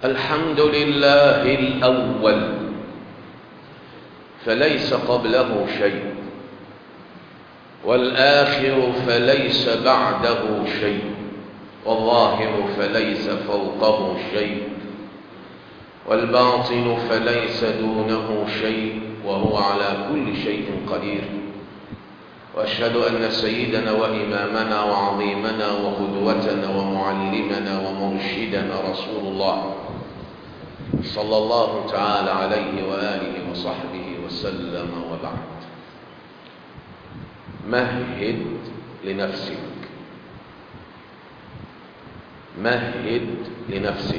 الحمد لله الأول فليس قبله شيء والآخر فليس بعده شيء والظاهر فليس فوقه شيء والباطن فليس دونه شيء وهو على كل شيء قدير واشهد ان سيدنا وامامنا وعظيمنا وقدوتنا ومعلمنا ومرشدنا رسول الله صلى الله تعالى عليه واله وصحبه وسلم وبعد مهد لنفسك مهد لنفسك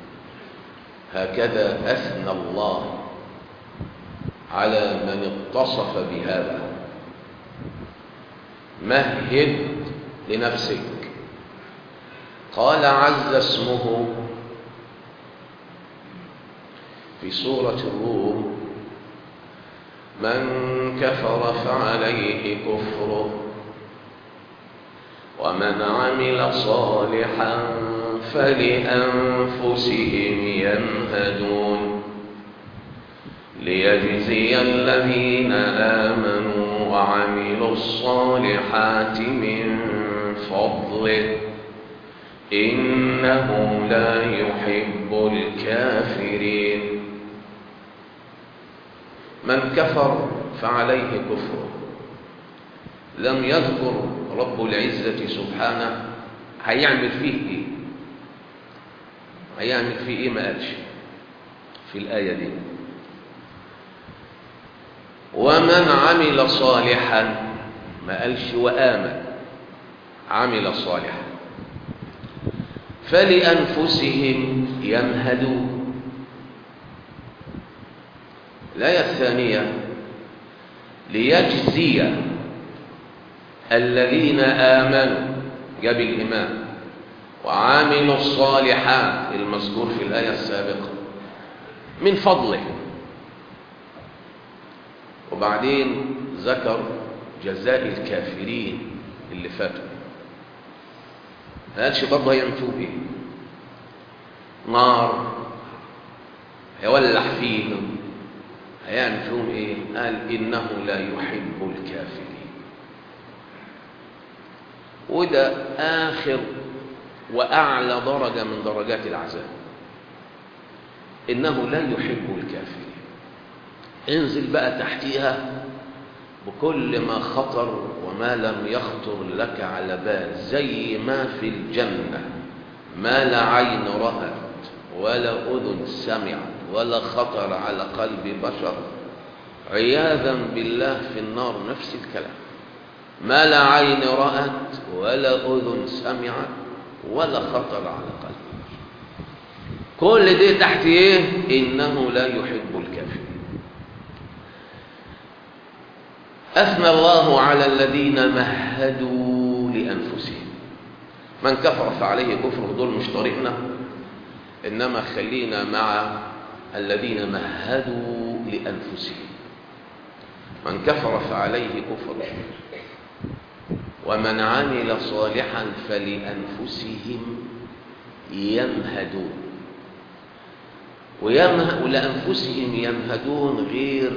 هكذا اثنى الله على من اتصف بهذا مهد لنفسك قال عز اسمه في سورة الروم من كفر فعليه كفره ومن عمل صالحا فلأنفسهم يمهدون ليجزي الذين آمنوا وعملوا الصالحات من فضله إنه لا يحب الكافرين من كفر فعليه كفره لم يذكر رب العزة سبحانه هيعمل فيه ايه هيعمل فيه ايه ما قالش في الآية دي ومن عمل صالحا ما قالش وآمن عمل صالحا فلأنفسهم يمهدون الآية الثانية ليجزي الذين آمنوا جاب الإمام وعاملوا الصالحات المذكور في الآية السابقة من فضله وبعدين ذكر جزاء الكافرين اللي فاتوا قالش برضه هيعمل فيهم ايه نار هيولع فيهم هيعمل فيهم ايه قال انه لا يحب الكافرين وده اخر واعلى درجه من درجات العذاب انه لا يحب الكافرين انزل بقى تحتيها بكل ما خطر وما لم يخطر لك على بال زي ما في الجنة ما لا عين رأت ولا أذن سمعت ولا خطر على قلب بشر عياذا بالله في النار نفس الكلام ما لا عين رأت ولا أذن سمعت ولا خطر على قلب كل دي تحت ايه إنه لا يحب الكافرين أثنى الله على الذين مهدوا لأنفسهم من كفر فعليه كفر دول مش طريقنا إنما خلينا مع الذين مهدوا لأنفسهم من كفر فعليه كفر ومن عمل صالحا فلأنفسهم يمهدون ويمه... ولأنفسهم يمهدون غير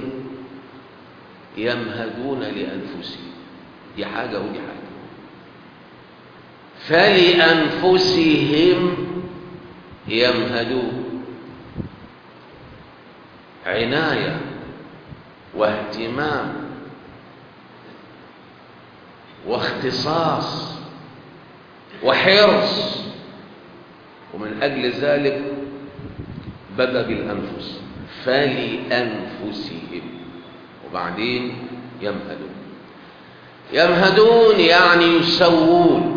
يمهدون لأنفسهم دي حاجة ودي حاجة فلأنفسهم يمهدون عناية واهتمام واختصاص وحرص ومن أجل ذلك بدأ بالأنفس فلأنفسهم وبعدين يمهدون يمهدون يعني يسوون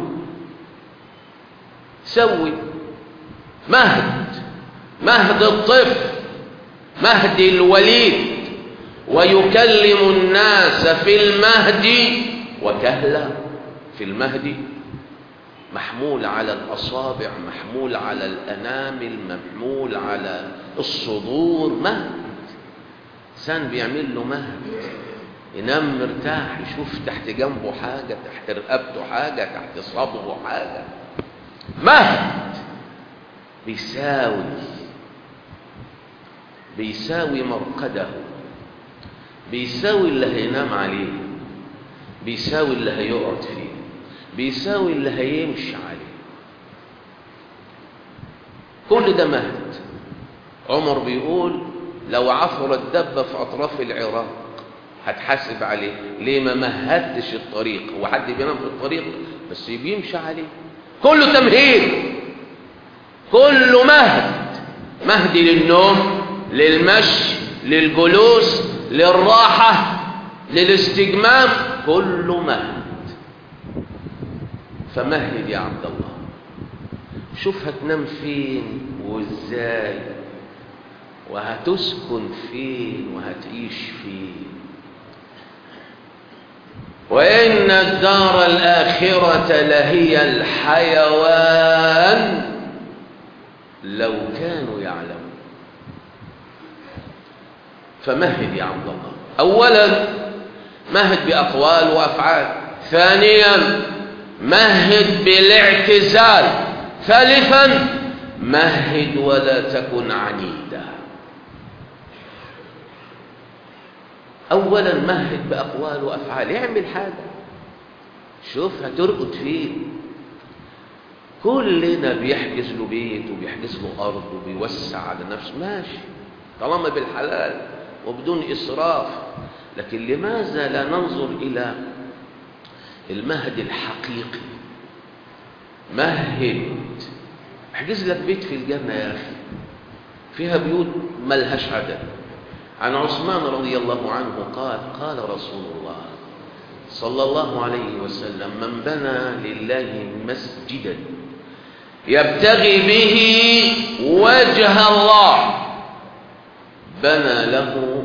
سوي مهد مهد الطفل مهد الوليد ويكلم الناس في المهد وكهلا في المهد محمول على الأصابع محمول على الأنامل محمول على الصدور مهد إنسان بيعمل له مهد ينام مرتاح يشوف تحت جنبه حاجة تحت رقبته حاجة تحت صدره حاجة مهد بيساوي بيساوي مرقده بيساوي اللي هينام عليه بيساوي اللي هيقعد فيه بيساوي اللي هيمشي عليه كل ده مهد عمر بيقول لو عثرت دبة في أطراف العراق هتحاسب عليه ليه ما مهدتش الطريق هو حد بينام في الطريق بس بيمشي عليه كله تمهيد كله مهد مهد للنوم للمشي للجلوس للراحة للاستجمام كله مهد فمهد يا عبد الله شوف هتنام فين وازاي وهتسكن فين وهتعيش فين وإن الدار الآخرة لهي الحيوان لو كانوا يعلمون فمهد يا عبد الله أولا مهد بأقوال وأفعال ثانيا مهد بالاعتزال ثالثا مهد ولا تكن عنيدا اولا مهد باقوال وافعال اعمل حاجه شوف هترقد فين كلنا بيحجز له بيت وبيحجز له ارض وبيوسع على نفسه ماشي طالما بالحلال وبدون اسراف لكن لماذا لا ننظر الى المهد الحقيقي مهد احجز لك بيت في الجنة يا أخي فيها بيوت ملهاش عدد عن عثمان رضي الله عنه قال قال رسول الله صلى الله عليه وسلم من بنى لله مسجدا يبتغي به وجه الله بنى له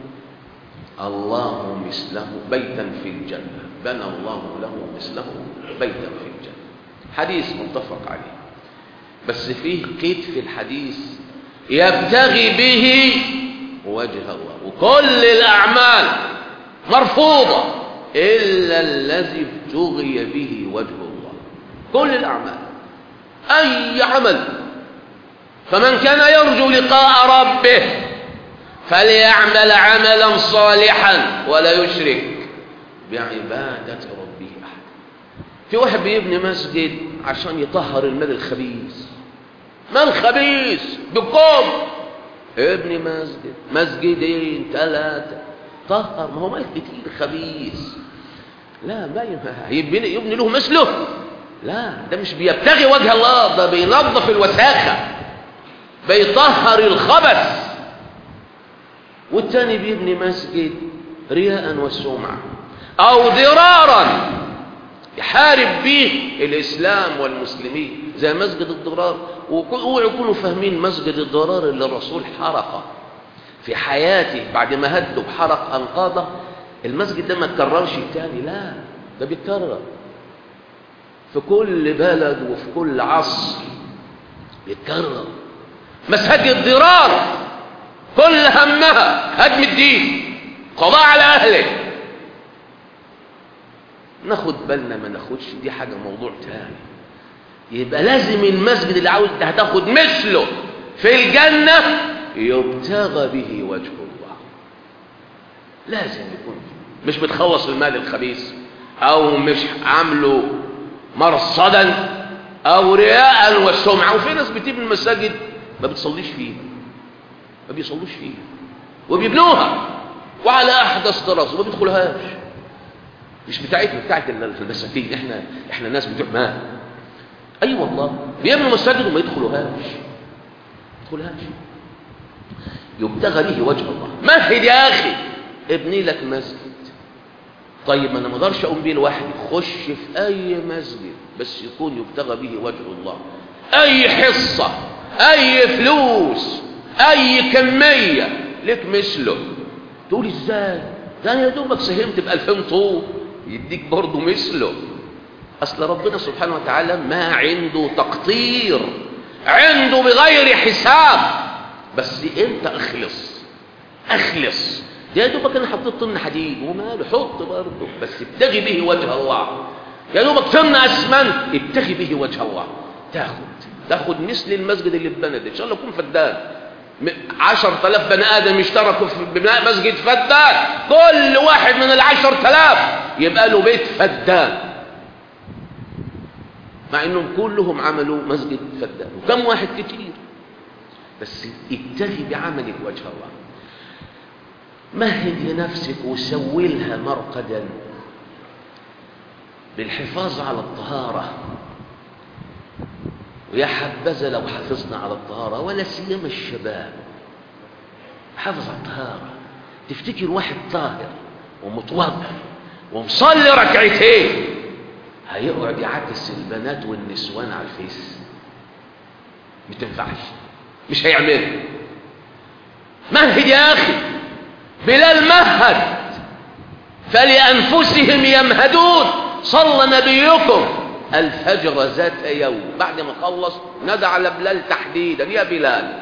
الله مثله بيتا في الجنة بنى الله له مثله بيتا في الجنة حديث متفق عليه بس فيه قيد في الحديث يبتغي به وجه الله وكل الأعمال مرفوضة إلا الذي ابتغي به وجه الله كل الأعمال أي عمل فمن كان يرجو لقاء ربه فليعمل عملا صالحا ولا يشرك بعبادة ربه أحد في واحد بيبني مسجد عشان يطهر المال الخبيث مال خبيث بقوم ابني مسجد مسجدين ثلاثة طهر ما هو مال كتير خبيث لا ما يبني, يبني له مثله لا ده مش بيبتغي وجه الله ده بينظف الوساخة بيطهر الخبث والتاني بيبني مسجد رياء والسمعة أو ضرارا يحارب به الإسلام والمسلمين زي مسجد الضرار اوعوا يكونوا فاهمين مسجد الضرار اللي الرسول حرقه في حياته بعد ما هده وحرق أنقاضه المسجد ده ما اتكررش تاني لا ده بيتكرر في كل بلد وفي كل عصر بيتكرر مساجد ضرار كل همها هدم الدين قضاء على أهله ناخد بالنا ما ناخدش دي حاجة موضوع تاني يبقى لازم المسجد اللي عاوز هتاخد مثله في الجنة يبتغى به وجه الله لازم يكون مش بتخلص المال الخبيث او مش عامله مرصدا او رياء والسمعة وفي ناس بتبني المساجد ما بتصليش فيها ما بيصلوش فيها وبيبنوها وعلى احدث طراز وما بيدخلهاش مش بتاعتنا بتاعت المساكين احنا احنا ناس بتوع مال اي أيوة والله بيبنوا مساجد وما يدخلوهاش ما يدخلوهاش يبتغى به وجه الله مهد يا اخي ابني لك مسجد طيب ما انا ما اقدرش اقوم بيه لوحدي خش في اي مسجد بس يكون يبتغى به وجه الله اي حصه اي فلوس اي كميه لك مثله تقول ازاي ده انا يا دوبك ساهمت ب 2000 طوب يديك برضه مثله اصل ربنا سبحانه وتعالى ما عنده تقطير عنده بغير حساب بس انت اخلص اخلص يا دوبك انا حطيت طن حديد وماله حط برضه بس ابتغي به وجه الله يا دوبك طن اسمنت ابتغي به وجه الله تاخد تاخد مثل المسجد اللي اتبنى ده ان شاء الله يكون فدان عشر تلاف بني آدم يشتركوا في بناء مسجد فدان كل واحد من العشر تلاف يبقى له بيت فدان مع انهم كلهم عملوا مسجد فدان وكم واحد كتير بس ابتغي بعملك وجه الله مهد لنفسك وسوي لها مرقدا بالحفاظ على الطهارة ويا حبذا لو حافظنا على الطهارة ولا سيما الشباب حافظ على الطهارة تفتكر واحد طاهر ومتوضع ومصلي ركعتين هيقعد يعكس البنات والنسوان على الفيس ما تنفعش مش هيعملها مهد يا اخي بلال مهد فلانفسهم يمهدون صلى نبيكم الفجر ذات يوم بعد ما خلص نادى على بلال تحديدا يا بلال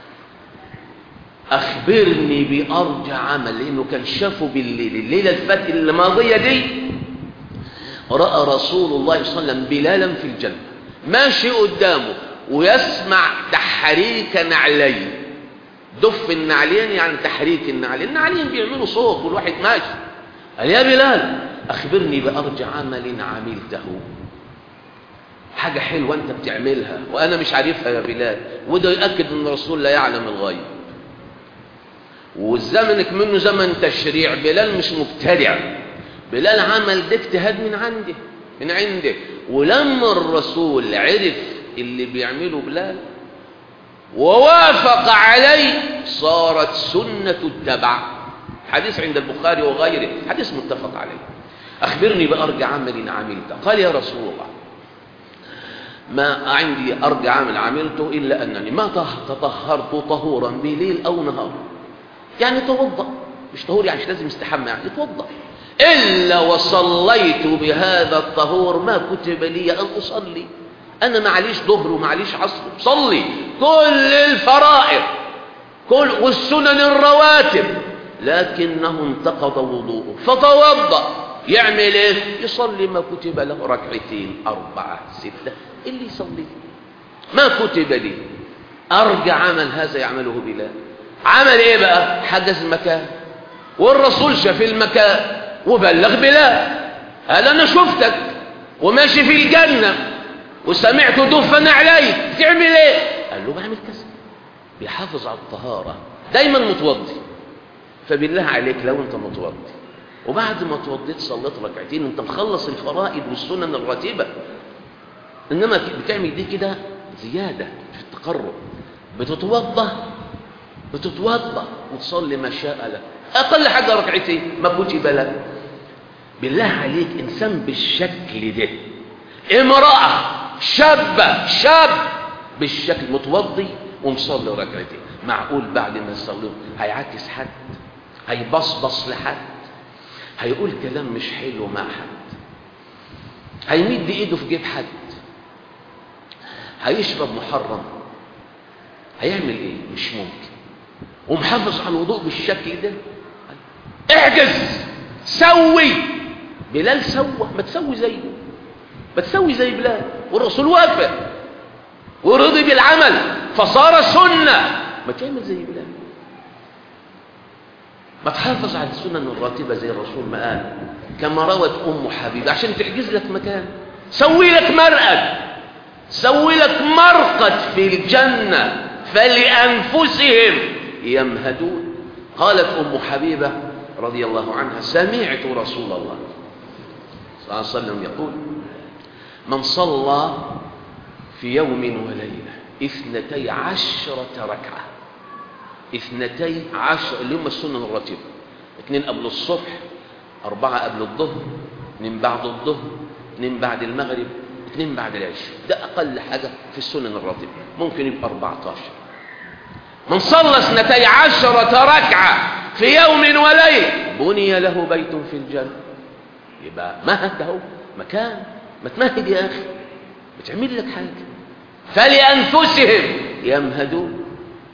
اخبرني بارجى عمل لانه كان شافه بالليل الليله الفات الماضيه دي راى رسول الله صلى الله عليه وسلم بلالا في الجنه ماشي قدامه ويسمع تحريك نعلين دف النعلين يعني تحريك النعلين النعلين بيعملوا صوت والواحد ماشي قال يا بلال اخبرني بارجى عمل عملته حاجة حلوة انت بتعملها وانا مش عارفها يا بلال وده يأكد ان الرسول لا يعلم الغيب والزمنك منه زمن تشريع بلال مش مبتدع بلال عمل ده اجتهاد من عنده من عنده ولما الرسول عرف اللي بيعمله بلال ووافق عليه صارت سنة التبع حديث عند البخاري وغيره حديث متفق عليه أخبرني بأرجى عمل عملته قال يا رسول الله ما عندي أرجى عمل عملته إلا أنني ما تطهرت طهورا بليل أو نهار يعني توضأ مش طهور يعني مش لازم استحمى يعني توضأ إلا وصليت بهذا الطهور ما كتب لي أن أصلي أنا معليش ظهر ومعليش عصر صلي كل الفرائض كل والسنن الرواتب لكنه انتقض وضوءه فتوضأ يعمل ايه يصلي ما كتب له ركعتين أربعة ستة اللي يصلي ما كتب لي أرجع عمل هذا يعمله بلال عمل ايه بقى حجز المكان والرسول شاف المكان وبلغ بلال قال انا شفتك وماشي في الجنة وسمعت دفن عليك تعمل ايه قال له بعمل كذا بيحافظ على الطهارة دايما متوضي فبالله عليك لو انت متوضي وبعد ما توضيت صليت ركعتين انت مخلص الفرائض والسنن الراتبة انما بتعمل دي كده زيادة في التقرب بتتوضى بتتوضى وتصلي ما شاء لك اقل حاجة ركعتين ما كتب لك بالله عليك انسان بالشكل ده امرأة شابة شاب بالشكل متوضي ومصلي ركعتين معقول بعد ما يصلي هيعكس حد هيبصبص لحد هيقول كلام مش حلو مع حد هيمد ايده في جيب حد هيشرب محرم هيعمل ايه مش ممكن ومحافظ على الوضوء بالشكل ده احجز سوي بلال سوى ما تسوي زيه ما تسوي زي بلال والرسول وافق ورضي بالعمل فصار سنة ما تعمل زي بلال ما تحافظ على السنن الراتبة زي الرسول ما قال كما روت أم حبيبة عشان تحجز لك مكان سوي لك مرقد سوي لك مرقد في الجنة فلأنفسهم يمهدون قالت أم حبيبة رضي الله عنها سمعت رسول الله صلى الله عليه وسلم يقول من صلى في يوم وليلة اثنتي عشرة ركعة اثنتي عشر اللي هم السنن الراتبة اثنين قبل الصبح أربعة قبل الظهر اثنين بعد الظهر اثنين بعد المغرب اثنين بعد العشاء ده أقل حاجة في السنن الراتبة ممكن يبقى 14 من صلى اثنتي عشرة ركعة في يوم وليلة بني له بيت في الجنة يبقى مهد اهو مكان ما تمهد يا أخي بتعمل لك حاجة فلأنفسهم يمهدون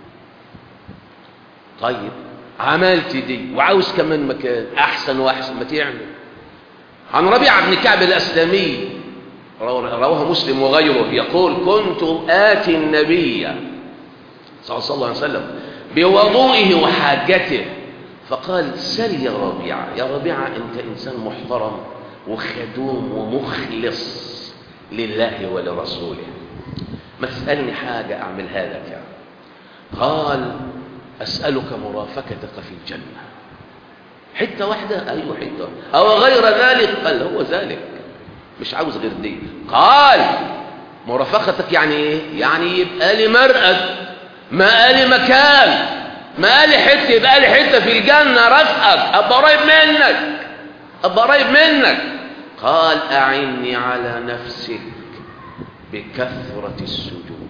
طيب عملت دي وعاوز كمان مكان أحسن وأحسن ما تعمل عن ربيعة بن كعب الأسلمي رواه مسلم وغيره يقول كنت آتي النبي صلى الله عليه وسلم بوضوئه وحاجته فقال سل يا ربيعة يا ربيعة أنت إنسان محترم وخدوم ومخلص لله ولرسوله ما تسألني حاجة أعملها لك يعني. قال أسألك مرافقتك في الجنة حتة واحدة أيوة حتة أو غير ذلك قال هو ذلك مش عاوز غير دي قال مرافقتك يعني ايه يعني يبقى لي مرقد ما لي مكان ما لي حته يبقى لي حته في الجنه رفقك ابقى قريب منك ابقى قريب منك قال اعني على نفسك بكثره السجود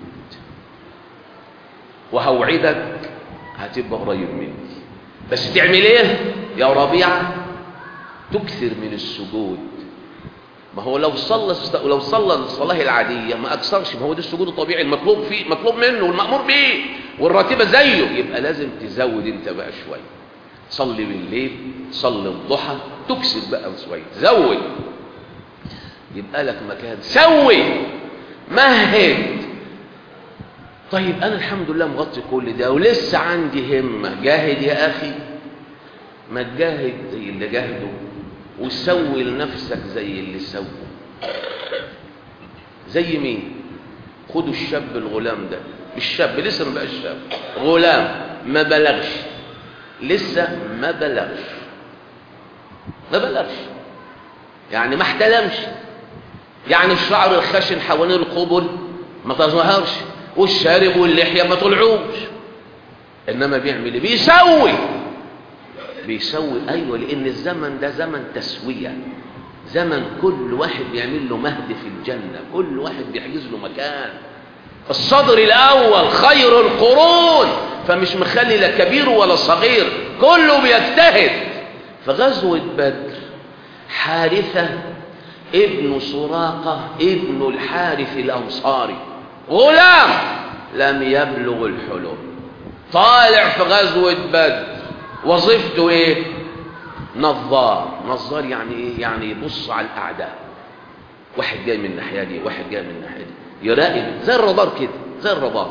وهوعدك هتبقى قريب مني بس تعمل ايه يا ربيعه تكثر من السجود ما هو لو صلى لو صلى الصلاه العاديه ما اكثرش ما هو ده السجود الطبيعي المطلوب فيه مطلوب منه والمامور به والراتبه زيه يبقى لازم تزود انت بقى شويه صلي بالليل صلي الضحى تكسر بقى شويه زود يبقى لك مكان سوي مهد طيب انا الحمد لله مغطي كل ده ولسه عندي همه جاهد يا اخي ما تجاهد زي اللي جاهدوا وسوي لنفسك زي اللي سووا زي مين خدوا الشاب الغلام ده الشاب لسه ما بقاش شاب غلام ما بلغش لسه ما بلغش ما بلغش يعني ما احتلمش يعني الشعر الخشن حوالين القبل ما تظهرش والشارب واللحيه ما طلعوش انما بيعمل ايه بيسوي بيسوي ايوه لان الزمن ده زمن تسويه زمن كل واحد بيعمل له مهد في الجنه كل واحد بيحجز له مكان الصدر الاول خير القرون فمش مخلي لا كبير ولا صغير كله بيجتهد فغزوه بدر حارثه ابن سراقه ابن الحارث الانصاري غلام لم يبلغ الحلم طالع في غزوه بدر وظيفته ايه نظار نظار يعني ايه يعني يبص على الاعداء واحد جاي من الناحيه دي واحد جاي من الناحيه دي يراقب زي الرادار كده زي الرادار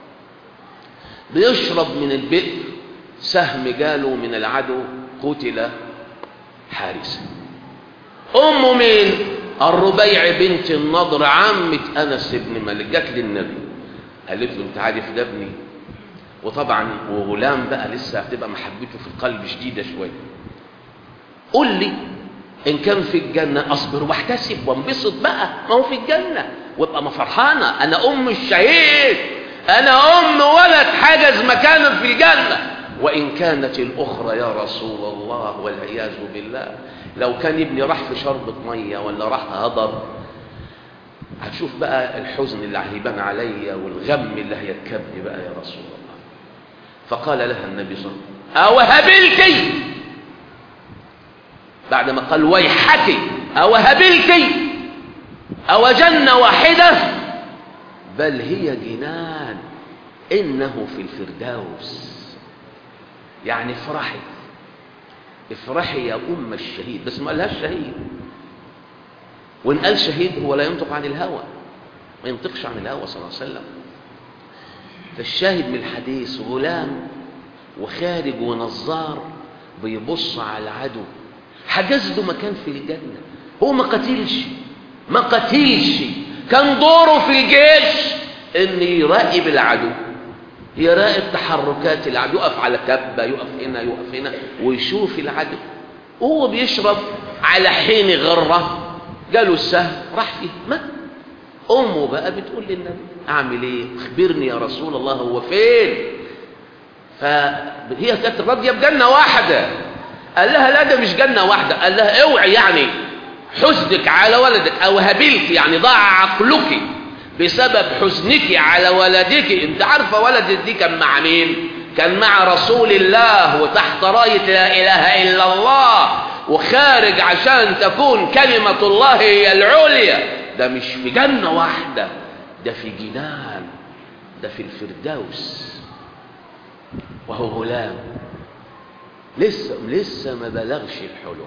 بيشرب من البئر سهم جاله من العدو قتل حارسا امه مين الربيع بنت النضر عمة انس بن مالك جت للنبي قالت له انت عارف ده ابني وطبعا وغلام بقى لسه هتبقى محبته في القلب شديدة شوية قول لي إن كان في الجنة أصبر واحتسب وانبسط بقى ما هو في الجنة وابقى ما فرحانة أنا أم الشهيد أنا أم ولد حجز مكانا في الجنة وإن كانت الأخرى يا رسول الله والعياذ بالله لو كان ابني راح في شربة مية ولا راح هضر هتشوف بقى الحزن اللي هيبان عليا والغم اللي هيركبني بقى يا رسول الله فقال لها النبي صلى الله عليه وسلم أوهبلك بعدما قال ويحك أوهبلك أو جنة واحدة بل هي جنان إنه في الفردوس يعني افرحي افرحي يا أم الشهيد بس ما قالهاش شهيد وإن قال شهيد هو لا ينطق عن الهوى ما ينطقش عن الهوى صلى الله عليه وسلم فالشاهد من الحديث غلام وخارج ونظار بيبص على العدو حجز له مكان في الجنة هو ما قتلش ما قتلش كان دوره في الجيش ان يراقب العدو يراقب تحركات العدو يقف على كبة يقف هنا يقف هنا ويشوف العدو وهو بيشرب على حين غرة جاله السهم راح فيه مات امه بقى بتقول للنبي اعمل ايه اخبرني يا رسول الله هو فين فهي كانت راضيه بجنه واحده قال لها لا ده مش جنه واحده قال لها اوعي يعني حزنك على ولدك او هبلت يعني ضاع عقلك بسبب حزنك على ولدك انت عارفه ولدك دي كان مع مين كان مع رسول الله وتحت رايه لا اله الا الله وخارج عشان تكون كلمه الله هي العليا ده مش في جنة واحدة ده في جنان ده في الفردوس وهو غلام لسه لسه ما بلغش الحلم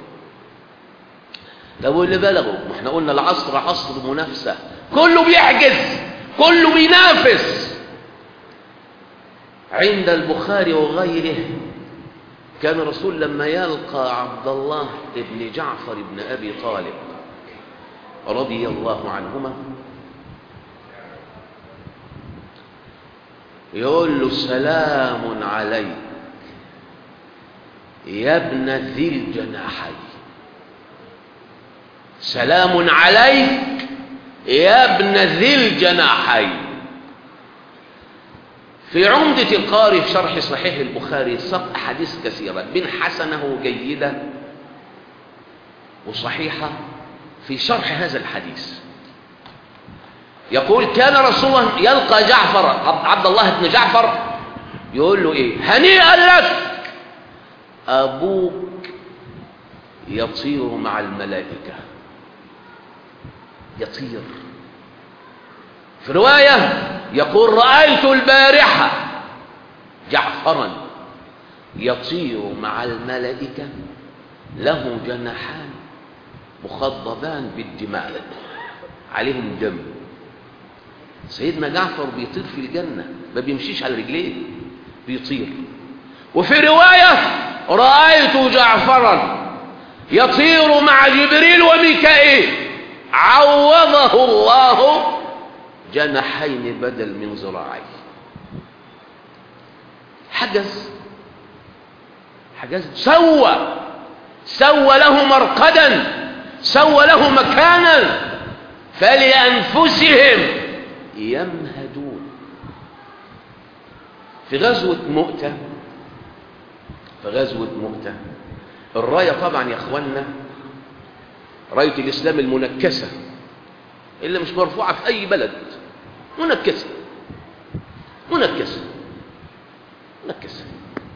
طب واللي بلغوا ما احنا قلنا العصر عصر منافسة كله بيحجز كله بينافس عند البخاري وغيره كان الرسول لما يلقى عبد الله بن جعفر بن أبي طالب رضي الله عنهما يقول له سلام عليك يا ابن ذي الجناحين سلام عليك يا ابن ذي الجناحين في عمدة القاري في شرح صحيح البخاري سق أحاديث كثيرة من حسنه جيدة وصحيحة في شرح هذا الحديث يقول كان رسول الله يلقى جعفر عبد الله بن جعفر يقول له ايه هنيئا لك ابوك يطير مع الملائكه يطير في روايه يقول رايت البارحه جعفرا يطير مع الملائكه له جناحان مخضبان بالدماء عليهم دم سيدنا جعفر بيطير في الجنة ما بيمشيش على رجليه بيطير وفي رواية رأيت جعفرا يطير مع جبريل وميكائيل عوضه الله جناحين بدل من ذراعيه حجز حجز سوى سوى له مرقدا سوى له مكانا فلأنفسهم يمهدون في غزوة مؤتة في غزوة مؤتة الراية طبعا يا اخوانا راية الإسلام المنكسة اللي مش مرفوعة في أي بلد منكسة منكسة منكسة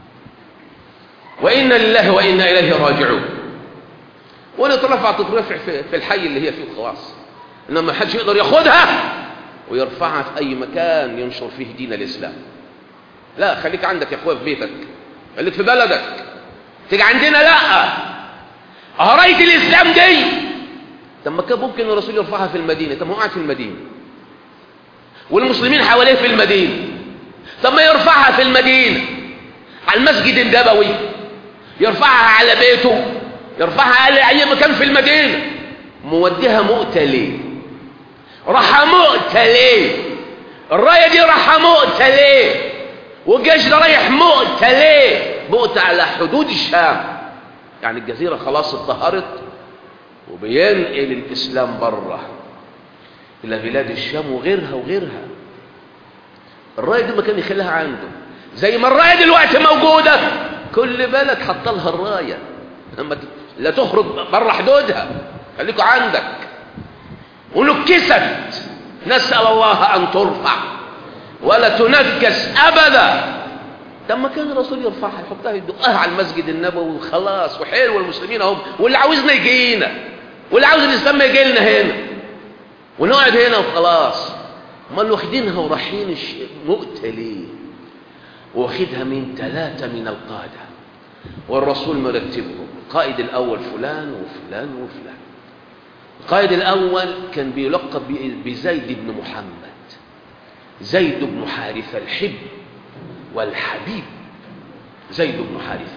وإنا لله وإنا إليه راجعون ولا ترفع تترفع في الحي اللي هي فيه خلاص إنما ما حدش يقدر ياخدها ويرفعها في أي مكان ينشر فيه دين الإسلام لا خليك عندك يا أخويا في بيتك خليك في بلدك تيجي عندنا لا قرايه الإسلام دي طب ما كان ممكن الرسول يرفعها في المدينة طب ما هو قاعد في المدينة والمسلمين حواليه في المدينة طب ما يرفعها في المدينة على المسجد النبوي يرفعها على بيته يرفعها على أي مكان في المدينة موديها مؤتة ليه راح مؤتة ليه الراية دي راح مؤتة ليه والجيش ده رايح مؤتة ليه مؤتة على حدود الشام يعني الجزيرة خلاص اتطهرت وبينقل الإسلام بره إلى بلاد الشام وغيرها وغيرها الراية دي ما كان يخليها عنده زي ما الراية دلوقتي موجودة كل بلد حط لها الراية لما لا تخرج بره حدودها خليكوا عندك ونكست نسأل الله أن ترفع ولا تنكس أبدا لما كان الرسول يرفعها يحطها يدقها على المسجد النبوي وخلاص وحلو المسلمين اهم واللي عاوزنا يجينا واللي عاوز الاسلام ما يجي لنا هنا ونقعد هنا وخلاص امال واخدينها ورايحين مؤتة ليه واخدها من ثلاثة من القادة والرسول مرتبهم القائد الأول فلان وفلان وفلان القائد الأول كان بيلقب بزيد بن محمد زيد بن حارثة الحب والحبيب زيد بن حارثة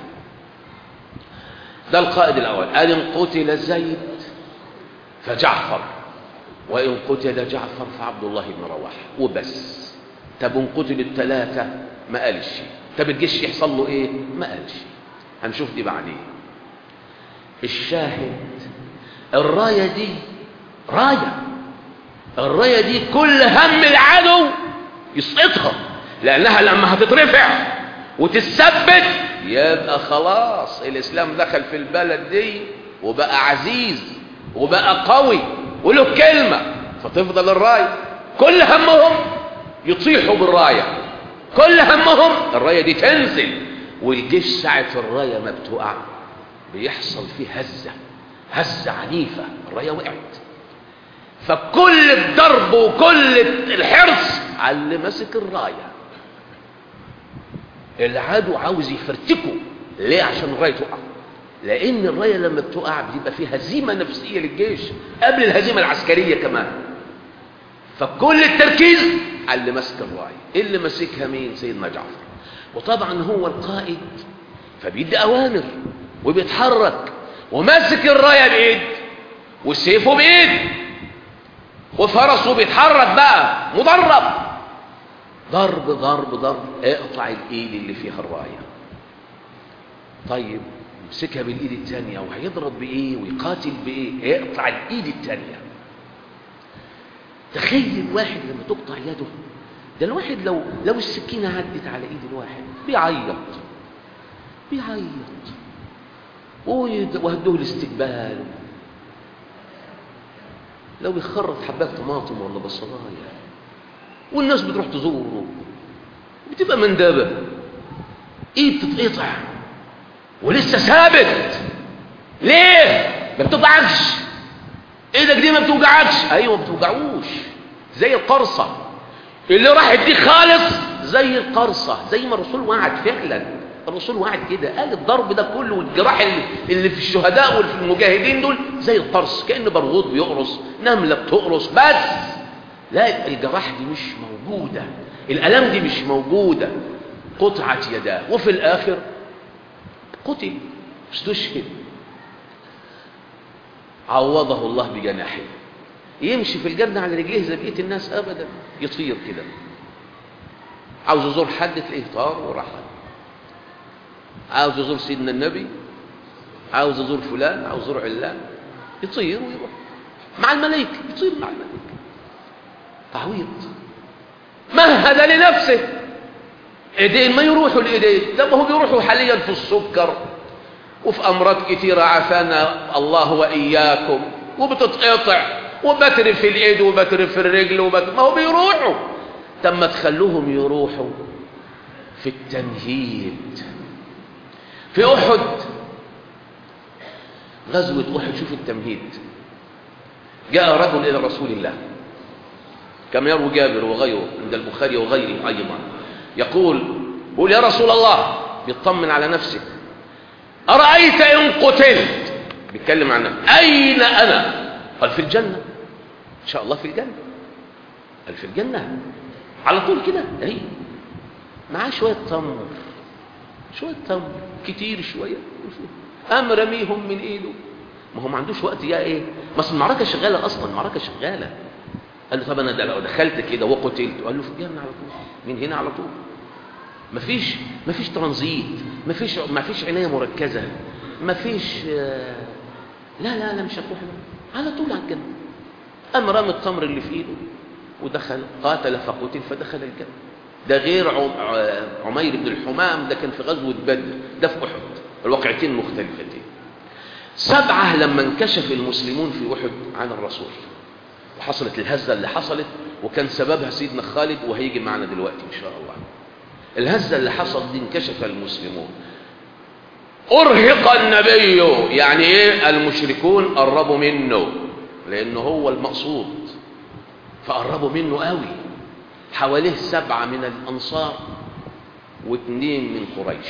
ده القائد الأول قال إن قتل زيد فجعفر وإن قتل جعفر فعبد الله بن رواحة وبس طب إن قتل الثلاثة ما قالش طب الجيش يحصل له إيه ما قالش هنشوف دي بعدين الشاهد الراية دي راية الراية دي كل هم العدو يسقطها لأنها لما هتترفع وتثبت يبقى خلاص الإسلام دخل في البلد دي وبقى عزيز وبقى قوي وله كلمة فتفضل الراية كل همهم يطيحوا بالراية كل همهم الراية دي تنزل والجيش ساعة الراية ما بتقع بيحصل فيه هزة هزة عنيفة الراية وقعت فكل الضرب وكل الحرص على اللي ماسك الرايه العدو عاوز يفرتكه ليه عشان الرايه تقع لان الرايه لما بتقع بيبقى فيها هزيمه نفسيه للجيش قبل الهزيمه العسكريه كمان فكل التركيز على اللي ماسك الرايه اللي ماسكها مين سيدنا جعفر وطبعا هو القائد فبيدي أوامر وبيتحرك وماسك الراية بإيد وسيفه بإيد وفرسه بيتحرك بقى مدرب ضرب ضرب ضرب اقطع الإيد اللي فيها الراية طيب يمسكها بالإيد التانية وهيضرب بإيه ويقاتل بإيه اقطع الإيد التانية تخيل واحد لما تقطع يده ده الواحد لو لو السكينة عدت على ايد الواحد بيعيط بيعيط وهدوه الاستقبال لو بيخرط حبات طماطم ولا بصلايه والناس بتروح تزوره بتبقى مندبه ايه بتتقطع ولسه ثابت ليه ما بتوجعكش ايدك دي ما بتوجعكش ايوه ما بتوجعوش زي القرصه اللي راح يديك خالص زي القرصه زي ما الرسول وعد فعلا الرسول وعد كده قال الضرب ده كله والجراح اللي, اللي في الشهداء واللي في المجاهدين دول زي القرص كأن برغوث بيقرص نملة بتقرص بس لا الجراح دي مش موجودة الألم دي مش موجودة قطعت يداه وفي الآخر قتل استشهد عوضه الله بجناحه يمشي في الجنة على رجليه زي بقية الناس أبدا يطير كده عاوز يزور حد تلاقيه طار وراح عاوز يزور سيدنا النبي عاوز يزور فلان عاوز يزور علان يطير ويروح مع الملائكة يطير مع الملائكة تعويض مهد لنفسه ايدين ما يروحوا الايدين ده هو بيروحوا حاليا في السكر وفي امراض كتيرة عافانا الله واياكم وبتتقطع وبترف في الايد وبترف في الرجل وبت... ما هو بيروحوا تم تخلوهم يروحوا في التمهيد في احد غزوة احد شوف التمهيد جاء رجل الى رسول الله كما يروي جابر وغيره عند البخاري وغيره ايضا يقول بقول يا رسول الله بيطمن على نفسه ارايت ان قتلت بيتكلم عن نفسه اين انا قال في الجنه ان شاء الله في الجنه قال في الجنه على طول كده اهي معاه شويه تمر شويه تمر كتير شويه قام رميهم من ايده ما هو ما عندوش وقت يا ايه ما اصل المعركه شغاله اصلا المعركه شغاله قال له طب انا ده لو دخلت كده وقتلت قال له في الجنه على طول من هنا على طول مفيش مفيش ترانزيت مفيش مفيش عنايه مركزه مفيش لا لا لا مش هتروح على طول على الجنه قام رمى التمر اللي في ايده ودخل قاتل فقتل فدخل الجنه ده غير عمير بن الحمام ده كان في غزوه بدر ده في احد الواقعتين مختلفتين سبعه لما انكشف المسلمون في احد عن الرسول وحصلت الهزه اللي حصلت وكان سببها سيدنا خالد وهيجي معنا دلوقتي ان شاء الله الهزه اللي حصلت دي انكشف المسلمون ارهق النبي يعني ايه المشركون قربوا منه لانه هو المقصود فقربوا منه قوي حواليه سبعة من الأنصار واثنين من قريش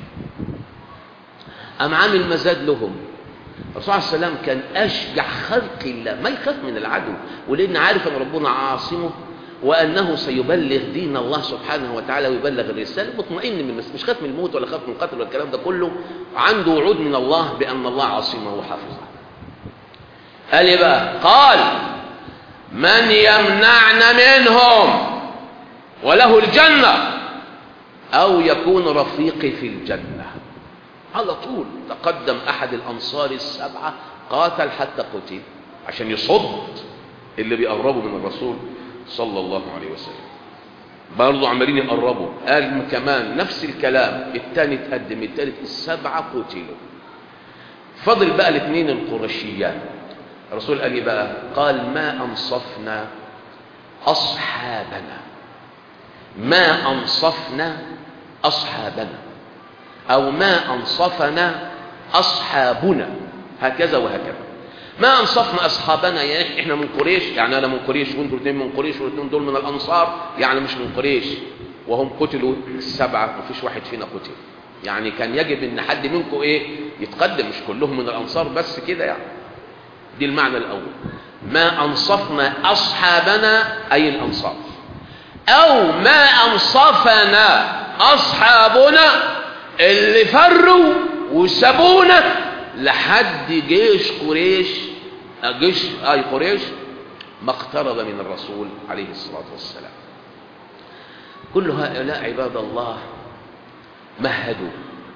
أم عامل مزاد لهم الرسول عليه السلام كان أشجع خلق الله ما يخاف من العدو ولأن عارف أن ربنا عاصمه وأنه سيبلغ دين الله سبحانه وتعالى ويبلغ الرسالة مطمئن من مش خاف من الموت ولا خاف من القتل ولا الكلام ده كله عنده وعود من الله بأن الله عاصمه وحافظه قال إيه بقى قال من يمنعنا منهم وله الجنة أو يكون رفيقي في الجنة على طول تقدم أحد الأنصار السبعة قاتل حتى قتل عشان يصد اللي بيقربوا من الرسول صلى الله عليه وسلم برضو عمالين يقربوا قال كمان نفس الكلام الثاني تقدم الثالث السبعة قتلوا فضل بقى الاثنين القرشيان الرسول قال ايه بقى قال ما انصفنا اصحابنا ما انصفنا اصحابنا او ما انصفنا اصحابنا هكذا وهكذا ما انصفنا اصحابنا يعني احنا من قريش يعني انا من قريش وانتوا الاثنين من قريش والاثنين دول من الانصار يعني مش من قريش وهم قتلوا السبعه ما فيش واحد فينا قتل يعني كان يجب ان حد منكم ايه يتقدم مش كلهم من الانصار بس كده يعني دي المعنى الاول ما انصفنا اصحابنا اي الانصار او ما انصفنا أصحابنا اللي فروا وسابونا لحد جيش قريش جيش آي قريش ما اقترب من الرسول عليه الصلاة والسلام كل هؤلاء عباد الله مهدوا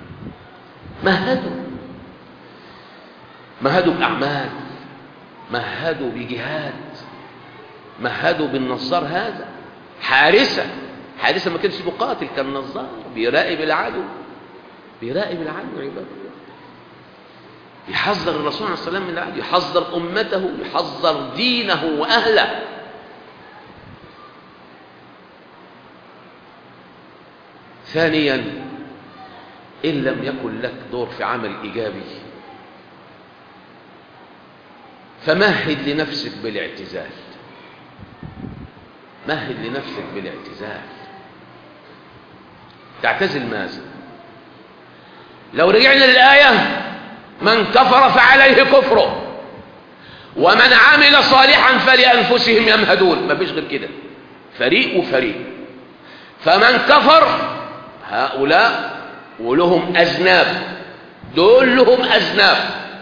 مهدوا مهدوا بأعمال مهدوا بجهاد مهدوا بالنصار هذا حارسة حارسة ما كانش مقاتل كان نظار بيراقب العدو بيراقب العدو عباد الله يحذر الرسول عليه الصلاة والسلام من العدو يحذر أمته يحذر دينه وأهله ثانيا إن لم يكن لك دور في عمل إيجابي فمهد لنفسك بالاعتزال مهد لنفسك بالاعتزال تعتزل ماذا لو رجعنا للآية من كفر فعليه كفره ومن عمل صالحا فلأنفسهم يمهدون ما فيش غير كده فريق وفريق فمن كفر هؤلاء ولهم أذناب دول لهم أذناب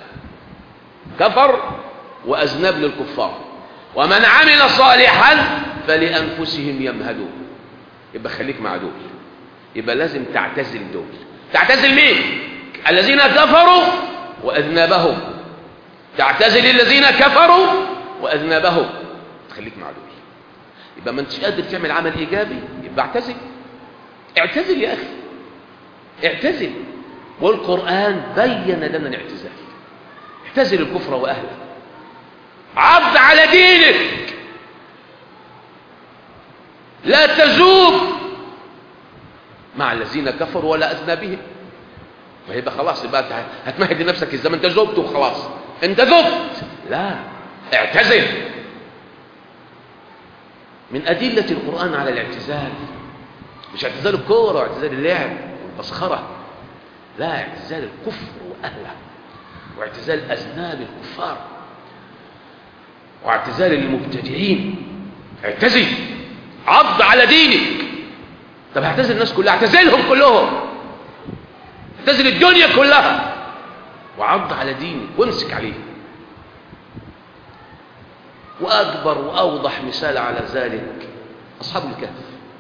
كفر وأذناب للكفار ومن عمل صالحا فلأنفسهم يمهدون يبقى خليك مع دول يبقى لازم تعتزل دول تعتزل مين الذين كفروا وأذنابهم تعتزل الذين كفروا وأذنابهم خليك مع دول يبقى ما انتش قادر تعمل عمل إيجابي يبقى اعتزل اعتزل يا أخي اعتزل والقرآن بين لنا الاعتزال اعتزل الكفر وأهله عض على دينك لا تذوب مع الذين كفروا ولا أذنابهم ويبقى خلاص يبقى انت هتمهد لنفسك الزمن انت ذبت وخلاص انت ذبت لا اعتزل من أدلة القرآن على الاعتزال مش اعتزال الكورة واعتزال اللعب والمسخرة لا اعتزال الكفر وأهله واعتزال أذناب الكفار واعتزال المبتدعين اعتزل عض على دينك طب اعتزل الناس كلها اعتزلهم كلهم اعتزل الدنيا كلها وعض على دينك وامسك عليه وأكبر وأوضح مثال على ذلك أصحاب الكهف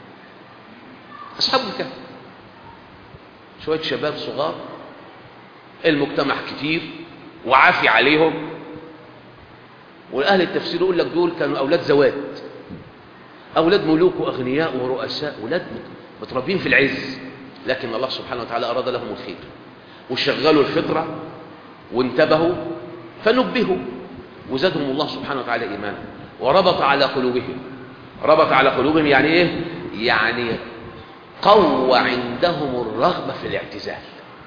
أصحاب الكهف شوية شباب صغار المجتمع كتير وعافي عليهم والأهل التفسير يقول لك دول كانوا أولاد زوات أولاد ملوك وأغنياء ورؤساء أولاد متربين في العز لكن الله سبحانه وتعالى أراد لهم الخير وشغلوا الفطرة وانتبهوا فنبهوا وزادهم الله سبحانه وتعالى إيمانا وربط على قلوبهم ربط على قلوبهم يعني إيه؟ يعني قوى عندهم الرغبة في الاعتزال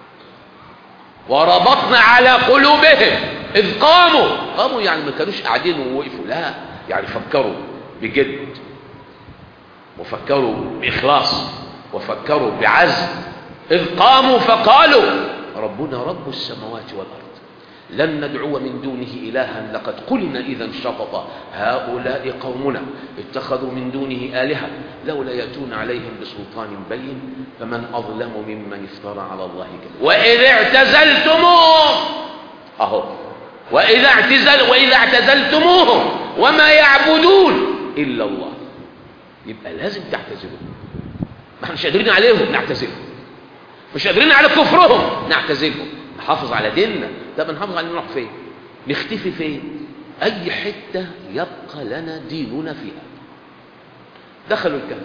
وربطنا على قلوبهم إذ قاموا قاموا يعني ما كانوش قاعدين ووقفوا لا يعني فكروا بجد وفكروا بإخلاص وفكروا بعزم إذ قاموا فقالوا ربنا رب السماوات والأرض لن ندعو من دونه إلها لقد قلنا إذا شطط هؤلاء قومنا اتخذوا من دونه آلهة لولا يأتون عليهم بسلطان بين فمن أظلم ممن افترى على الله كذبا وإذا اعتزلتموهم أهو وإذا اعتزل وإذا اعتزلتموهم وما يعبدون إلا الله يبقى لازم تعتزلوا ما احنا مش قادرين عليهم نعتزلهم مش قادرين على كفرهم نعتزلهم نحافظ على ديننا طب نحافظ على نروح فين نختفي فين اي حته يبقى لنا ديننا فيها دخلوا الكهف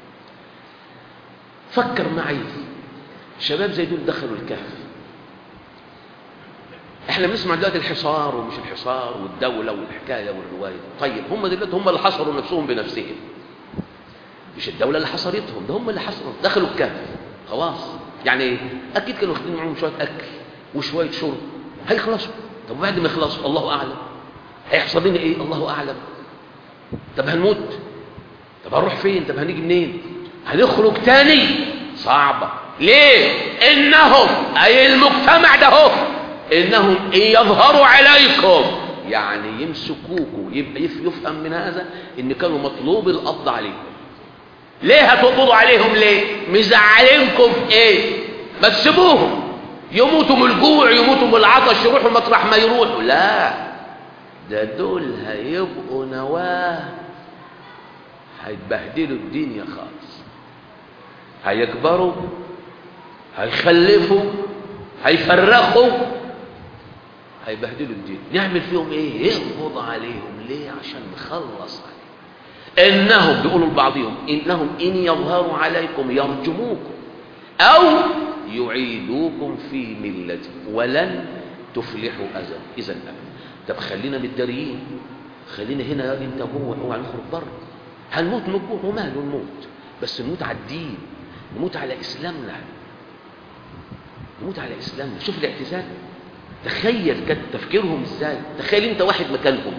فكر معي شباب زي دول دخلوا الكهف احنا بنسمع دلوقتي الحصار ومش الحصار والدوله والحكايه والروايه طيب هم دلوقتي هم اللي حصروا نفسهم بنفسهم مش الدوله اللي حصرتهم ده هم اللي حصروا دخلوا الكهف خلاص يعني اكيد كانوا واخدين معاهم شويه اكل وشويه شرب هيخلصوا طب بعد ما يخلصوا الله اعلم هيحصل لنا ايه الله اعلم طب هنموت طب هنروح فين طب هنيجي منين هنخرج تاني صعبه ليه انهم اي المجتمع ده هو انهم يظهروا عليكم يعني يمسكوكوا يبقى يفهم من هذا ان كانوا مطلوب القبض عليكم ليه هتقبضوا عليهم ليه مزعلينكم في ايه ما تسيبوهم يموتوا من الجوع يموتوا من العطش يروحوا مطرح ما يروحوا لا ده دول هيبقوا نواه هيتبهدلوا الدنيا خالص هيكبروا هيخلفوا هيفرخوا هيبهدلوا الدين نعمل فيهم ايه يقبض عليهم ليه عشان نخلص عليهم انهم بيقولوا لبعضهم انهم ان يظهروا عليكم يرجموكم او يعيدوكم في ملتهم ولن تفلحوا اذى اذا ابدا طب خلينا متداريين خلينا هنا يا انت وهو اوعى نخرج بره هنموت نموت وماله نموت بس نموت على الدين نموت على اسلامنا نموت على اسلامنا شوف الاعتزال تخيل كان تفكيرهم ازاي تخيل انت واحد مكانهم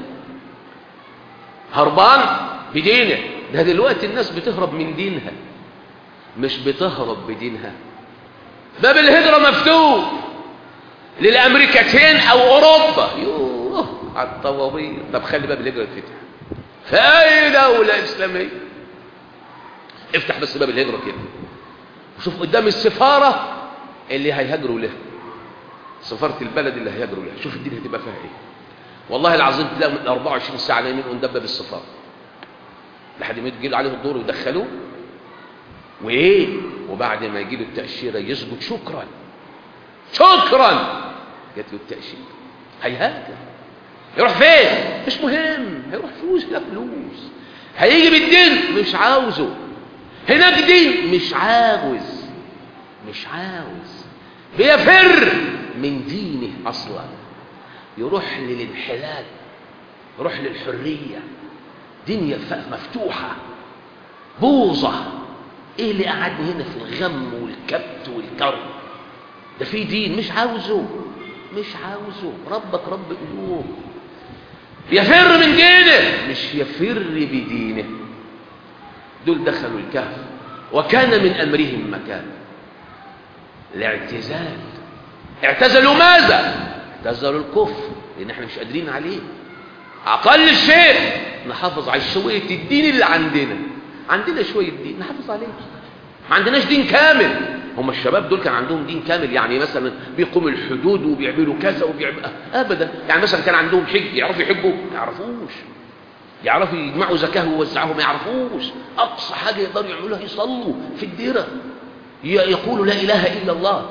هربان بدينه ده دلوقتي الناس بتهرب من دينها مش بتهرب بدينها باب الهجرة مفتوح للأمريكتين أو أوروبا يوه على الطوابير طب خلي باب الهجرة يتفتح في أي دولة إسلامية افتح بس باب الهجرة كده وشوف قدام السفارة اللي هيهاجروا لها سفارة البلد اللي هيهاجروا لها شوف الدنيا هتبقى فيها ايه والله العظيم تلاقوا من 24 ساعة نايمين قدام باب السفارة لحد ما يجي عليهم الدور ويدخلوه وايه وبعد ما يجي له التأشيرة يسجد شكرا شكرا جات له التأشيرة هيهاجر يروح فين مش مهم هيروح فلوس لا فلوس هيجي بالدين مش عاوزه هناك دين مش عاوز مش عاوز بيفر من دينه اصلا يروح للانحلال يروح للحرية دنيا مفتوحة بوظة ايه اللي قعدني هنا في الغم والكبت والكرب ده في دين مش عاوزه مش عاوزه ربك رب قلوب يفر من دينه مش يفر بدينه دول دخلوا الكهف وكان من امرهم مكان الاعتزال اعتزلوا ماذا اعتزلوا الكفر لان احنا مش قادرين عليه اقل شيء نحافظ على شويه الدين اللي عندنا عندنا شويه دين نحافظ عليه ما عندناش دين كامل هم الشباب دول كان عندهم دين كامل يعني مثلا بيقوموا الحدود وبيعملوا كذا وبيعملوا ابدا يعني مثلا كان عندهم حج يعرفوا يحجوا ما يعرفوش يعرفوا يجمعوا زكاه ويوزعوها ما يعرفوش اقصى حاجه يقدروا يعملوها يصلوا في الديره يقولوا لا اله الا الله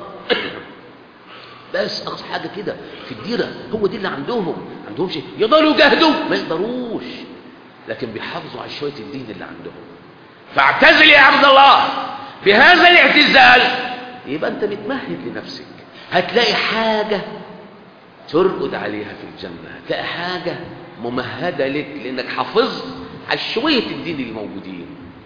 بس اقصى حاجه كده في الديره هو دي اللي عندهم عندهم شيء يقدروا يجاهدوا ما يقدروش لكن بيحافظوا على شويه الدين اللي عندهم فاعتزل يا عبد الله بهذا الاعتزال يبقى انت بتمهد لنفسك هتلاقي حاجه ترقد عليها في الجنه هتلاقي حاجه ممهده لك لانك حافظت على شويه الدين الموجودين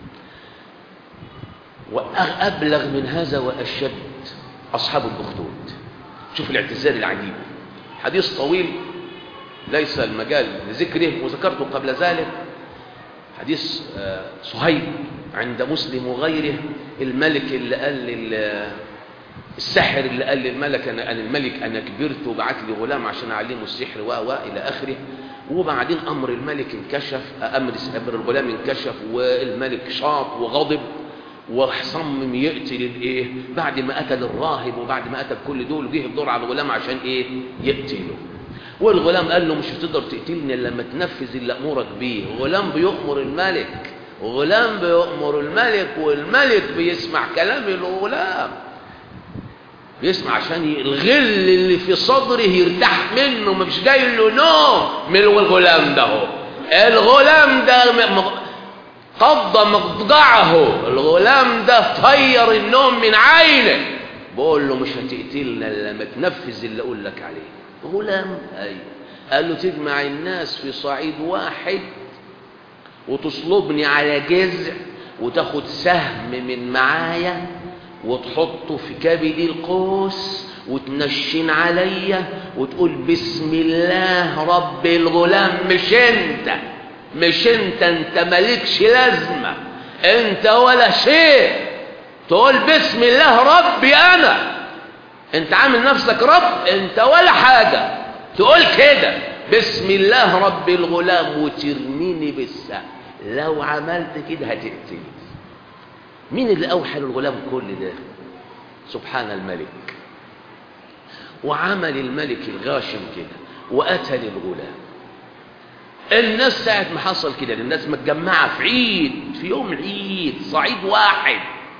وأبلغ من هذا وأشد أصحاب الأخدود شوف الاعتزال العجيب حديث طويل ليس المجال لذكره وذكرته قبل ذلك حديث صهيب عند مسلم وغيره الملك اللي قال السحر اللي قال للملك أنا الملك أنا كبرت وبعت لي غلام عشان أعلمه السحر و إلى آخره وبعدين أمر الملك انكشف أمر الغلام انكشف والملك شاط وغضب وصمم يقتل الايه بعد ما قتل الراهب وبعد ما قتل كل دول جه الدور على الغلام عشان ايه يقتله والغلام قال له مش هتقدر تقتلني الا لما تنفذ اللي امرك بيه غلام بيؤمر الملك غلام بيؤمر الملك والملك بيسمع كلام الغلام بيسمع عشان الغل اللي في صدره يرتاح منه مش جاي له نوم من الغلام ده هو الغلام ده قض مضجعه الغلام ده طير النوم من عينه بقول له مش هتقتلنا الا لما تنفذ اللي اقول لك عليه غلام ايوه قال له تجمع الناس في صعيد واحد وتصلبني على جذع وتاخد سهم من معايا وتحطه في كبد القوس وتنشن عليا وتقول بسم الله رب الغلام مش انت مش انت انت مالكش لازمة انت ولا شيء تقول بسم الله ربي انا انت عامل نفسك رب انت ولا حاجة تقول كده بسم الله رب الغلام وترميني بالسهم لو عملت كده هتقتلني مين اللي أوحى للغلام كل ده سبحان الملك وعمل الملك الغاشم كده وقتل الغلام الناس ساعة ما حصل كده الناس متجمعة في عيد في يوم العيد صعيد واحد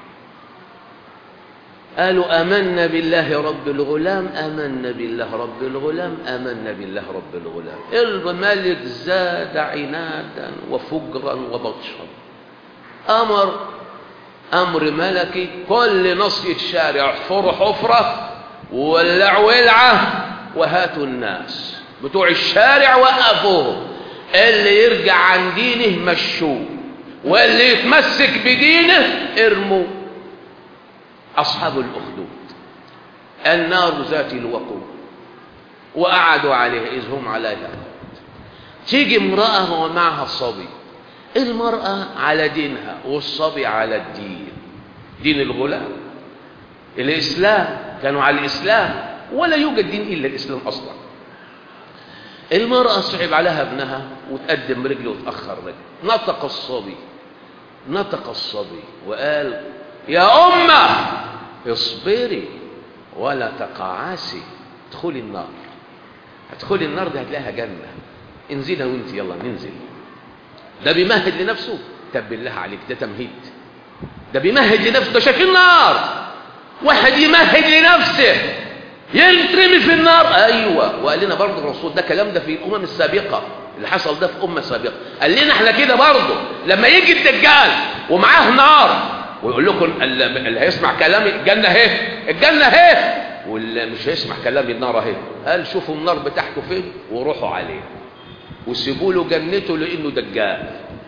قالوا آمنا بالله رب الغلام آمنا بالله رب الغلام آمنا بالله رب الغلام الملك زاد عنادا وفجرا وبطشا أمر أمر ملكي كل نصية شارع احفروا حفرة وولعوا ولعة وهاتوا الناس بتوع الشارع وقفوهم اللي يرجع عن دينه مشوه واللي يتمسك بدينه ارموه أصحاب الأخدود النار ذات الوقود وقعدوا عليه إذ هم عليها تيجي امرأة ومعها الصبي المرأة على دينها والصبي على الدين دين الغلام الإسلام كانوا على الإسلام ولا يوجد دين إلا الإسلام أصلا المرأة صعب عليها ابنها وتقدم رجله وتأخر رجله نطق الصبي نطق الصبي وقال يا أمة اصبري ولا تقاعسي ادخلي النار ادخلي النار دي هتلاقيها جنة انزلها وانت يلا ننزل ده بيمهد لنفسه تب بالله عليك ده تمهيد ده بيمهد لنفسه ده شايفين نار واحد يمهد لنفسه ينترمي في النار ايوه وقال لنا برضه الرسول ده كلام ده في الامم السابقه اللي حصل ده في امه سابقه قال لنا احنا كده برضه لما يجي الدجال ومعاه نار ويقول لكم اللي هيسمع كلامي الجنه اهي الجنه اهي واللي مش هيسمع كلامي النار اهي قال شوفوا النار بتاعته فين وروحوا عليه وسيبوا له جنته لانه دجال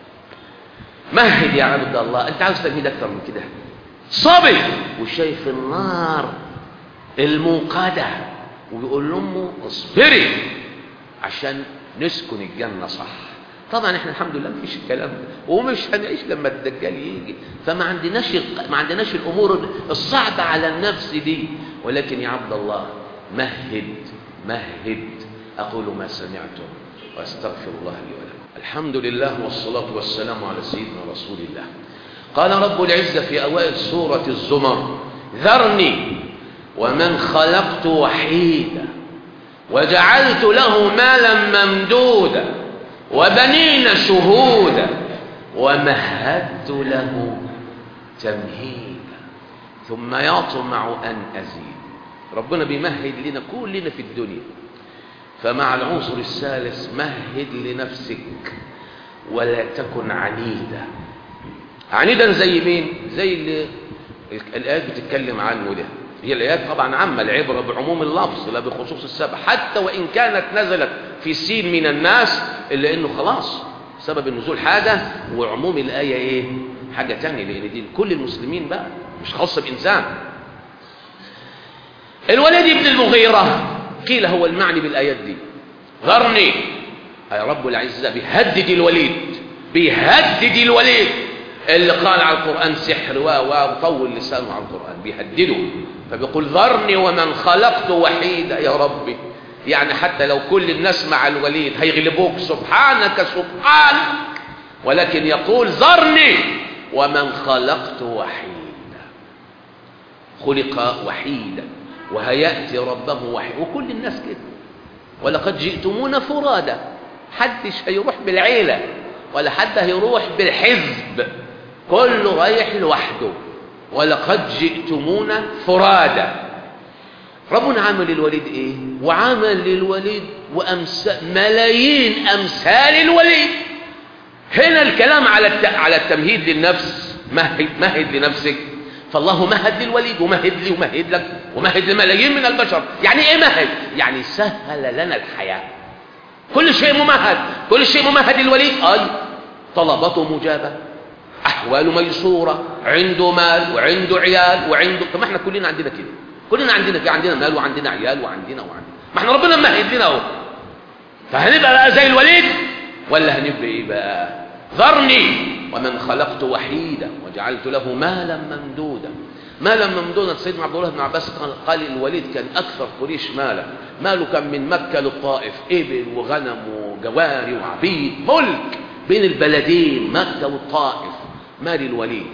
مهد يا عبد الله انت عاوز تمهيد اكتر من كده صبي وشايف النار الموقدة ويقول لأمه اصبري عشان نسكن الجنة صح طبعا احنا الحمد لله مفيش الكلام ده ومش هنعيش لما الدجال يجي فما عندناش ما عندناش الامور الصعبه على النفس دي ولكن يا عبد الله مهد مهد اقول ما سمعتم واستغفر الله لي ولكم الحمد لله والصلاه والسلام على سيدنا رسول الله قال رب العزه في اوائل سوره الزمر ذرني ومن خلقت وحيدا وجعلت له مالا ممدودا وبنين شهودا ومهدت له تمهيدا ثم يطمع أن أزيد ربنا بيمهد لنا كلنا في الدنيا فمع العنصر الثالث مهد لنفسك ولا تكن عنيدا عنيدا زي مين زي اللي الآيات بتتكلم عنه ده هي الآيات طبعا عامة العبرة بعموم اللفظ لا بخصوص السبب حتى وإن كانت نزلت في سين من الناس إلا إنه خلاص سبب النزول حاجة وعموم الآية إيه حاجة تانية لأن دي كل المسلمين بقى مش خاصة بإنسان الوليد بن المغيرة قيل هو المعني بالآيات دي ذرني يا رب العزة بيهدد الوليد بيهدد الوليد اللي قال على القرآن سحر و وطول لسانه على القرآن بيهدده فبيقول ذرني ومن خلقت وحيدا يا ربي يعني حتى لو كل الناس مع الوليد هيغلبوك سبحانك سبحانك ولكن يقول ذرني ومن خلقت وحيدا خلق وحيدا وهيأتي ربه وحيدا وكل الناس كده ولقد جئتمونا فرادا حدش هيروح بالعيلة ولا حد هيروح بالحزب كله رايح لوحده ولقد جئتمونا فرادا ربنا عمل للوليد ايه وعمل للوليد وامثال ملايين امثال الوليد هنا الكلام على الت... على التمهيد للنفس مهد مهد لنفسك فالله مهد للوليد ومهد لي ومهد لك ومهد لملايين من البشر يعني ايه مهد يعني سهل لنا الحياه كل شيء ممهد كل شيء ممهد للوليد اي طلباته مجابه احواله ميسوره عنده مال وعنده عيال وعنده طب ما احنا كلنا عندنا كده كلنا عندنا في عندنا مال وعندنا عيال وعندنا وعندنا ما احنا ربنا ممهد لنا اهو فهنبقى بقى زي الوليد ولا هنبقى ايه بقى ذرني ومن خلقت وحيدا وجعلت له مالا ممدودا مالا ممدودا سيدنا عبد الله بن عباس قال, قال الوليد كان اكثر قريش مالا ماله كان من مكه للطائف ابل وغنم وجواري وعبيد ملك بين البلدين مكه والطائف مال الوليد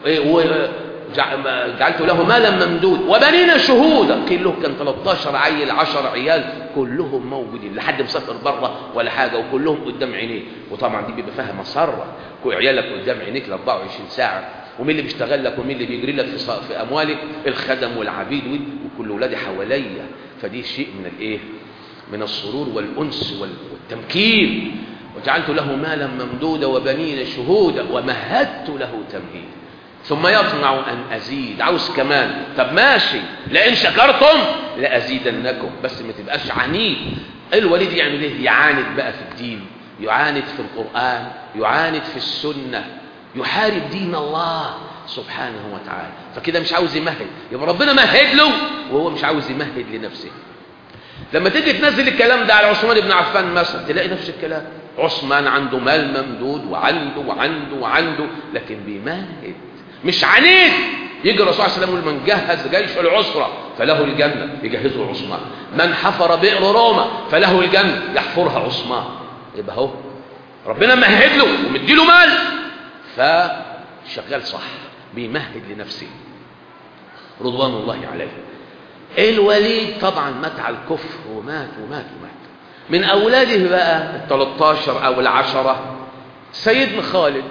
جعلت له مالا ممدود وبنينا شهودا قيل له كان 13 عيل 10 عيال كلهم موجودين لحد مسافر بره ولا حاجه وكلهم قدام عينيه وطبعا دي بيبقى فيها مسره كل عيالك قدام عينيك ل 24 ساعه ومين اللي بيشتغل لك ومين اللي بيجري لك في, في اموالك الخدم والعبيد وكل اولادي حواليا فدي شيء من الايه من السرور والانس والتمكين وجعلت له مالا ممدودا وبنين شهودا ومهدت له تمهيدا ثم يطمع أن أزيد عاوز كمان طب ماشي لئن شكرتم لأزيدنكم بس ما تبقاش عنيد الوليد يعمل ايه يعاند بقى في الدين يعاند في القرآن يعاند في السنة يحارب دين الله سبحانه وتعالى فكده مش عاوز يمهد يبقى ربنا مهد له وهو مش عاوز يمهد لنفسه لما تيجي تنزل الكلام ده على عثمان بن عفان مثلا تلاقي نفس الكلام عثمان عنده مال ممدود وعنده وعنده وعنده لكن بيمهد مش عنيد يجي الرسول صلى الله عليه وسلم من جهز جيش العسرة فله الجنة يجهزه عثمان من حفر بئر روما فله الجنة يحفرها عثمان يبقى اهو ربنا مهد له ومديله مال فشغال صح بيمهد لنفسه رضوان الله عليه الوليد طبعا مات على الكفر ومات ومات ومات من أولاده بقى ال 13 أو العشرة سيدنا خالد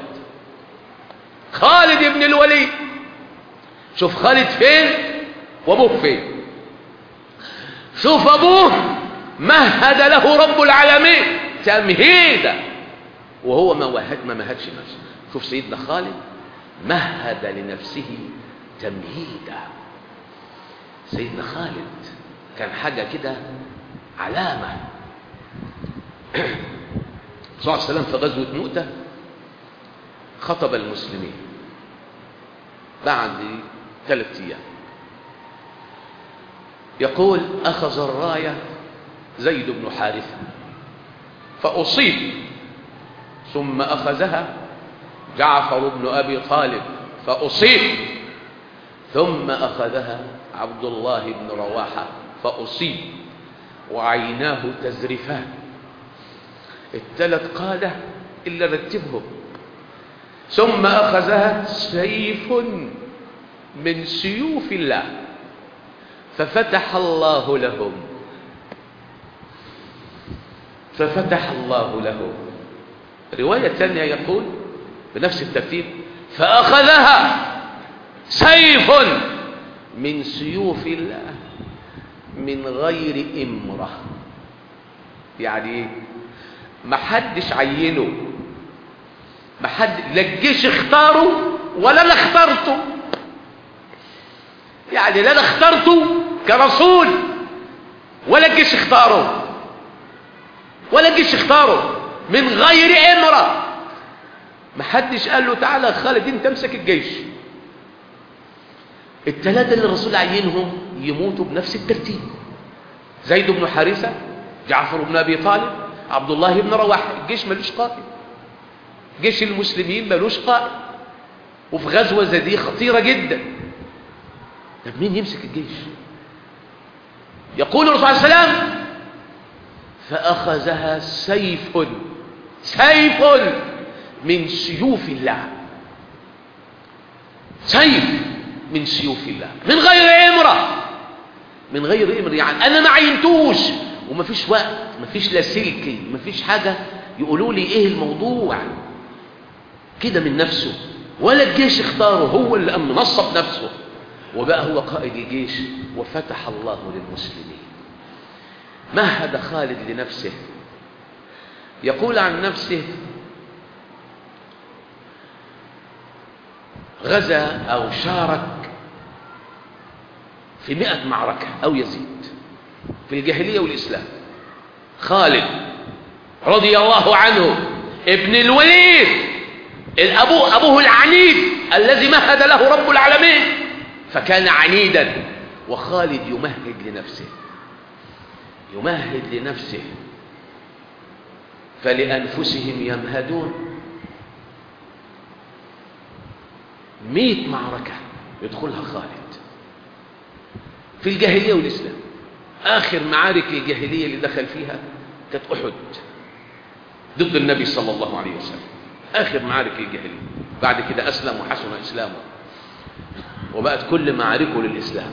خالد بن الوليد شوف خالد فين وابوه فين شوف ابوه مهد له رب العالمين تمهيدا وهو ما وهد ما مهدش نفسه شوف سيدنا خالد مهد لنفسه تمهيدا سيدنا خالد كان حاجة كده علامة صلى الله عليه وسلم في غزوة مؤتة خطب المسلمين بعد ثلاثة أيام يقول أخذ الراية زيد بن حارثة فأصيب ثم أخذها جعفر بن أبي طالب فأصيب ثم أخذها عبد الله بن رواحة فأصيب وعيناه تزرفان الثلاث قادة إلا رتبهم ثم أخذها سيف من سيوف الله ففتح الله لهم ففتح الله له رواية ثانية يقول بنفس الترتيب فأخذها سيف من سيوف الله من غير إمرة يعني ما حدش عينه ما حد لا الجيش اختاره ولا انا اخترته يعني لا انا اخترته كرسول ولا الجيش اختاره ولا الجيش اختاره من غير امرة ما حدش قال له تعالى يا خالد انت امسك الجيش الثلاثة اللي الرسول عينهم يموتوا بنفس الترتيب زيد بن حارثة جعفر بن ابي طالب عبد الله بن رواحه الجيش ملوش قائد جيش المسلمين ملوش قائد وفي غزوة زي دي خطيرة جدا طب مين يمسك الجيش يقول الرسول صلى الله عليه وسلم فأخذها سيف سيف من سيوف الله سيف من سيوف الله من غير امرة من غير امرة يعني أنا ما عينتوش ومفيش وقت مفيش لاسلكي مفيش حاجة يقولوا لي ايه الموضوع كده من نفسه ولا الجيش اختاره هو اللي قام منصب نفسه وبقى هو قائد الجيش وفتح الله للمسلمين مهد خالد لنفسه يقول عن نفسه غزا أو شارك في مئة معركة أو يزيد في الجاهلية والإسلام خالد رضي الله عنه ابن الوليد الأبو أبوه العنيد الذي مهد له رب العالمين فكان عنيدا وخالد يمهد لنفسه يمهد لنفسه فلأنفسهم يمهدون مئة معركة يدخلها خالد في الجاهلية والإسلام آخر معارك الجاهلية اللي دخل فيها كانت أحد ضد النبي صلى الله عليه وسلم آخر معارك الجاهلية بعد كده أسلم وحسن إسلامه وبقت كل معاركه للإسلام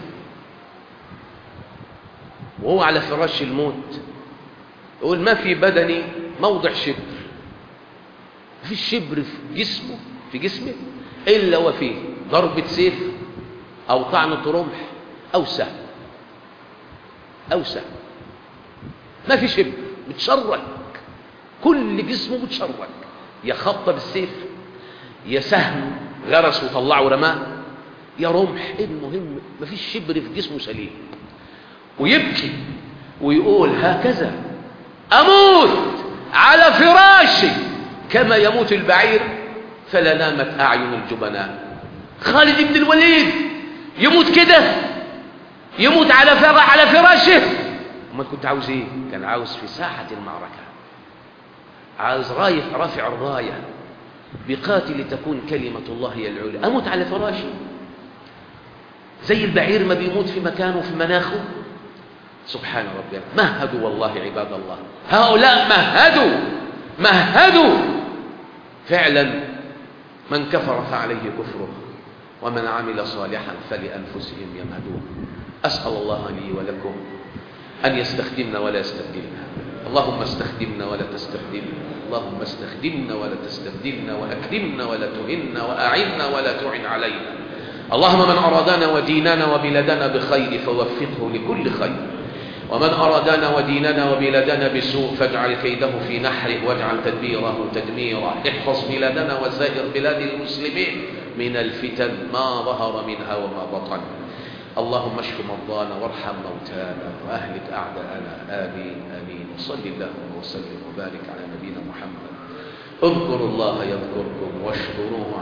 وهو على فراش الموت يقول ما في بدني موضع شبر ما فيش شبر في جسمه في جسمه إلا وفيه ضربة سيف أو طعنة رمح أو سهم أو سهم ما في شبر متشرك كل جسمه متشرك يا خبطة بالسيف يا سهم غرس وطلعه ورماه يا رمح المهم ما فيش شبر في جسمه سليم ويبكي ويقول هكذا أموت على فراشي كما يموت البعير فلا نامت أعين الجبناء خالد بن الوليد يموت كده يموت على فرح على فراشه أما كنت عاوز ايه كان عاوز في ساحة المعركة عاوز رايح رافع الراية بقاتل تكون كلمة الله هي العليا أموت على فراشي زي البعير ما بيموت في مكانه في مناخه سبحان ربي مهدوا والله عباد الله هؤلاء مهدوا مهدوا فعلا من كفر فعليه كفره ومن عمل صالحا فلأنفسهم يمهدون أسأل الله لي ولكم أن يستخدمنا ولا يستبدلنا اللهم استخدمنا ولا تستبدلنا اللهم استخدمنا ولا تستبدلنا وأكرمنا ولا تهنا وأعنا ولا تعن علينا اللهم من أرادنا وديننا وبلادنا بخير فوفقه لكل خير ومن أرادنا وديننا وبلادنا بسوء فاجعل كيده في نحره واجعل تدبيره تدميرا احفظ بلادنا وسائر بلاد المسلمين من الفتن ما ظهر منها وما بطن اللهم اشف مرضانا وارحم موتانا واهلك اعداءنا امين امين وصل اللهم وسلم وبارك على نبينا محمد اذكروا الله يذكركم واشكروه